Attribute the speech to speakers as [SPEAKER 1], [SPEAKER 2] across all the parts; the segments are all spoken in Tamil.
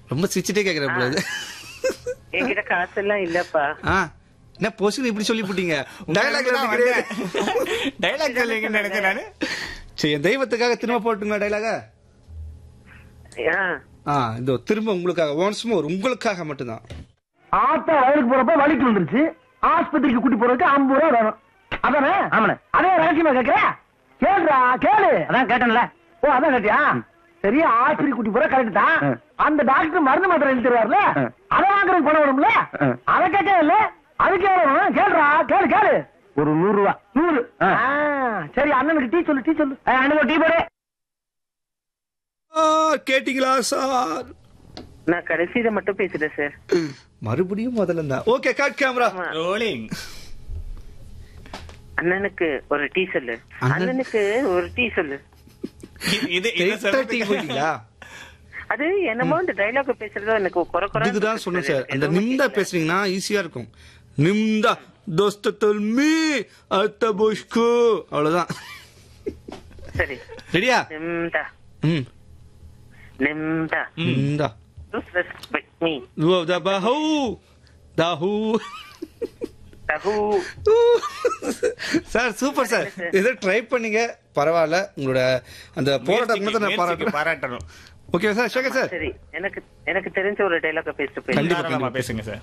[SPEAKER 1] ரொம்ப சிரிச்சுட்டே கேக்குறேன் பொழுது
[SPEAKER 2] என்கிட்ட காசு எல்லாம் இல்லப்பா
[SPEAKER 1] ஆ என்ன பொசுக்கு இப்படி சொல்லி போட்டீங்க டயலாக்
[SPEAKER 3] டைலாக் சொல்லுங்கன்னு நினைச்சேன் நானு
[SPEAKER 1] சரி என் தெய்வத்துக்காக திரும்ப போட்டுங்க டயலாக
[SPEAKER 2] ஆ,
[SPEAKER 1] ஆ இதோ திரும்ப உங்களுக்காக ஒன்ஸ் மோர் உங்களுக்காக மட்டும்தான்
[SPEAKER 4] ஆத்தா வயலுக்கு போறப்ப வலிக்கு வந்துருச்சு ஆஸ்பத்திரிக்கு கூட்டி போறதுக்கு ஐம்பது ரூபா வேணும் அதானே ஆமாண்ணே அதே ரகசியமா கேக்குற கேளுடா கேளு அதான் கேட்டேன்ல ஓ அதான் கேட்டியா சரி ஆஸ்பத்திரி கூட்டி போற கரெக்ட் தான் அந்த டாக்டர் மருந்து மாத்திரை எழுதி தருவார்ல அதை வாங்குறதுக்கு பணம் வரும்ல அதை கேட்கவே இல்ல அதுக்கு எவ்வளவு வேணும்? கேளுடா கேளு கேளு ஒரு நூறு ரூபா நூறு ஆ, சரி அண்ணனுக்கு டீ சொல்லு டீ சொல்லு அண்ணனுக்கு டீ போடு
[SPEAKER 1] சார் கேட்டீங்களா சார்
[SPEAKER 2] நான் கடைசியில மட்டும் பேசுறேன் சார்
[SPEAKER 1] மறுபடியும் முதல்ல தான் ஓகே கட் கேமரா
[SPEAKER 2] ஆமா.
[SPEAKER 3] ரோலிங்
[SPEAKER 2] அண்ணனுக்கு ஒரு டீ சொல்லு
[SPEAKER 1] அண்ணன்-
[SPEAKER 2] அண்ணனுக்கு ஒரு டீ சொல்லு
[SPEAKER 3] இது இது சொல்றதுக்கு-
[SPEAKER 1] போயிட்டீங்களா
[SPEAKER 2] அது என்னமோ இந்த டைலாக் பேசுறதோ எனக்கு குறை குறை
[SPEAKER 1] இதுக்குதான் சொன்னேன் சார் அந்த நிம்தா பேசுறீங்கன்னா ஈஸியா இருக்கும் நிம்தா தோஸ்த தொல்மி அத்த புஷ்கு அவ்வளவுதான்
[SPEAKER 2] சரி
[SPEAKER 1] ரெடியா
[SPEAKER 2] நிம்தா
[SPEAKER 1] ம்
[SPEAKER 2] நிம்தா
[SPEAKER 1] நிம்தா
[SPEAKER 2] ரெஸ்பெக்ட் மீ
[SPEAKER 1] ஓ த பஹூ தாஹூ
[SPEAKER 2] தகு
[SPEAKER 1] சார் சூப்பர் சார் ஏதோ ட்ரை பண்ணீங்க பரவாயில்ல உங்களோட அந்த போராட்டம் மட்டும் நான்
[SPEAKER 3] முயற்சிக்கு
[SPEAKER 1] பாராட்டுறேன்
[SPEAKER 3] பாராட்டணும்
[SPEAKER 1] ஓகே சார் சேகர் சார்
[SPEAKER 2] சரி எனக்கு எனக்கு தெரிஞ்ச ஒரு டைலாக பேசிட்டு போய்
[SPEAKER 1] கண்டிப்பா,
[SPEAKER 3] தாராளமா பேசுங்க சார்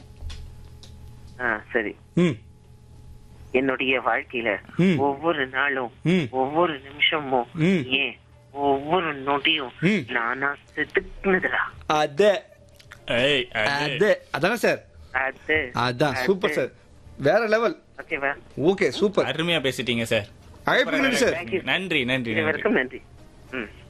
[SPEAKER 2] ஆ சரி
[SPEAKER 1] ம்
[SPEAKER 2] என்னுடைய வாழ்க்கையில
[SPEAKER 1] ம்.
[SPEAKER 2] ஒவ்வொரு நாளும்
[SPEAKER 1] ம்.
[SPEAKER 2] ஒவ்வொரு நிமிஷமும்
[SPEAKER 1] ம்.
[SPEAKER 2] ஏன் ஒவ்வொரு நொடியும்
[SPEAKER 1] ம்.
[SPEAKER 2] நானா செதுக்குனதுடா
[SPEAKER 1] அதே
[SPEAKER 3] ஏய் அது
[SPEAKER 1] அதே அதானே சார்
[SPEAKER 2] அது
[SPEAKER 1] அதான் சூப்பர் சார் வேற லெவல்
[SPEAKER 2] ஓகேவா
[SPEAKER 1] ஓகே சூப்பர்
[SPEAKER 3] அருமையா பேசிட்டீங்க சார்
[SPEAKER 1] அழைப்பு நன்றி சார்
[SPEAKER 2] Thank you.
[SPEAKER 3] நன்றி நன்றி நன்றி
[SPEAKER 2] இதுவரைக்கும் நன்றி ம்